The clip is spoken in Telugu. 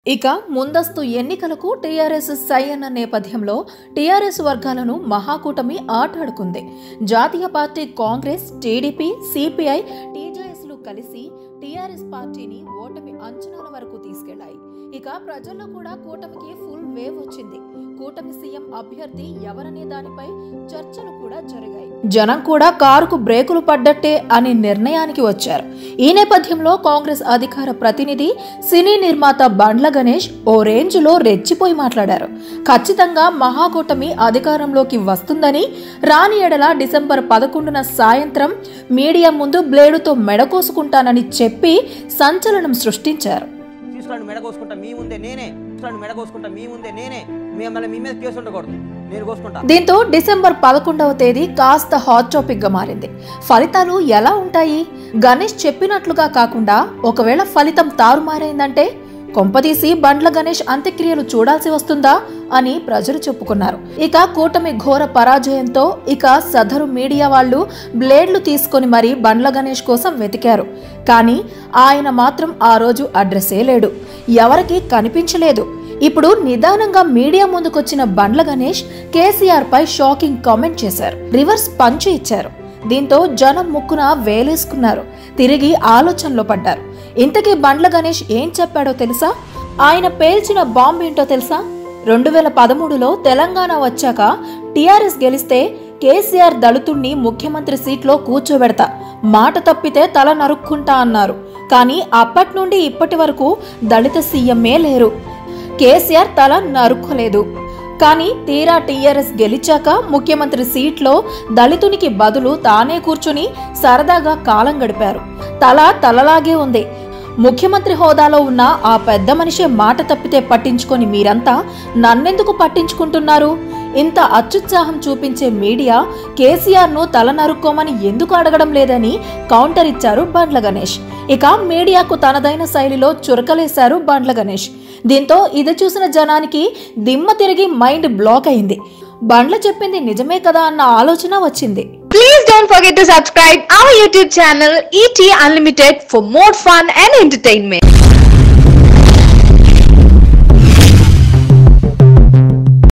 ఇక ముందస్తు ఎన్నికలకు టీఆర్ఎస్ సై అన్న నేపథ్యంలో టీఆర్ఎస్ వర్గాలను మహాకూటమి ఆటాడుకుంది జాతీయ పార్టీ కాంగ్రెస్ టీడీపీ సిపిఐ టీజేఎస్లు కలిసి టీఆర్ఎస్ పార్టీని ఓటమి అంచనాల వరకు తీసుకెళ్లాయి ఇక ప్రజల్లో కూడా కూటమికి ఫుల్ వేవ్ వచ్చింది కూటమి సీఎం అభ్యర్థి ఎవరనే దానిపై చర్చలు కూడా జరిగాయి జనం కూడా కారుకు బ్రేకులు పడ్డట్టే అనే నిర్ణయానికి వచ్చారు ఈ నేపథ్యంలో కాంగ్రెస్ అధికార ప్రతినిధి సినీ నిర్మాత బండ్ల గణేష్ ఓ రేంజ్ లో రెచ్చిపోయి మాట్లాడారు ఖచ్చితంగా మహాకూటమి అధికారంలోకి వస్తుందని రాని ఎడల డిసెంబర్ పదకొండున సాయంత్రం మీడియా ముందు బ్లేడుతో మెడకోసుకుంటానని చెప్పి సంచలనం సృష్టించారు తీసుకురండి మెడ కోసుకుంటా మీ ముందే నేనే తీసుకురండి మెడ కోసుకుంటా మీ ముందే నేనే మిమ్మల్ని మీ మీద కేసు ఉండకూడదు నేను కోసుకుంటా దీంతో డిసెంబర్ పదకొండవ తేదీ కాస్త హాట్ టాపిక్ గా మారింది ఫలితాలు ఎలా ఉంటాయి గణేష్ చెప్పినట్లుగా కాకుండా ఒకవేళ ఫలితం తారుమారైందంటే కొంపదీసి బండ్ల గణేష్ అంత్యక్రియలు చూడాల్సి వస్తుందా అని ప్రజలు చెప్పుకున్నారు ఇక కూటమి ఘోర పరాజయంతో ఇక సదరు మీడియా వాళ్ళు బ్లేడ్లు తీసుకొని మరీ బండ్ల గణేష్ కోసం వెతికారు కానీ ఆయన మాత్రం ఆ రోజు అడ్రస్సే లేడు ఎవరికీ కనిపించలేదు ఇప్పుడు నిదానంగా మీడియా ముందుకొచ్చిన బండ్ల గణేష్ కేసీఆర్ పై షాకింగ్ కామెంట్ చేశారు రివర్స్ పంచ్ ఇచ్చారు దీంతో జనం ముక్కున వేలేసుకున్నారు తిరిగి ఆలోచనలో పడ్డారు ఇంతకీ బండ్ల గణేష్ ఏం చెప్పాడో తెలుసా ఆయన పేల్చిన బాంబు ఏంటో తెలుసా రెండు వేల పదమూడులో తెలంగాణ వచ్చాక టీఆర్ఎస్ గెలిస్తే కేసీఆర్ దళితుణ్ణి ముఖ్యమంత్రి సీట్లో కూర్చోబెడతా మాట తప్పితే తల నరుక్కుంటా అన్నారు కానీ అప్పటి నుండి ఇప్పటి వరకు దళిత సీఎంఏ లేరు కేసీఆర్ తల నరుక్కోలేదు కానీ తీరా టీఆర్ఎస్ గెలిచాక ముఖ్యమంత్రి సీట్లో దళితునికి బదులు తానే కూర్చుని సరదాగా కాలం గడిపారు తల తలలాగే ఉంది ముఖ్యమంత్రి హోదాలో ఉన్న ఆ పెద్ద మనిషే మాట తప్పితే పట్టించుకొని మీరంతా నన్నెందుకు పట్టించుకుంటున్నారు ఇంత అత్యుత్సాహం చూపించే మీడియా కేసీఆర్ ను తల నరుక్కోమని ఎందుకు అడగడం లేదని కౌంటర్ ఇచ్చారు బండ్ల గణేష్ ఇక మీడియాకు తనదైన శైలిలో చురకలేశారు బండ్ల గణేష్ దీంతో ఇది చూసిన జనానికి దిమ్మ తిరిగి మైండ్ బ్లాక్ అయింది బండ్ల చెప్పింది నిజమే కదా అన్న ఆలోచన వచ్చింది Please don't forget to subscribe our YouTube channel ET Unlimited for more fun and entertainment.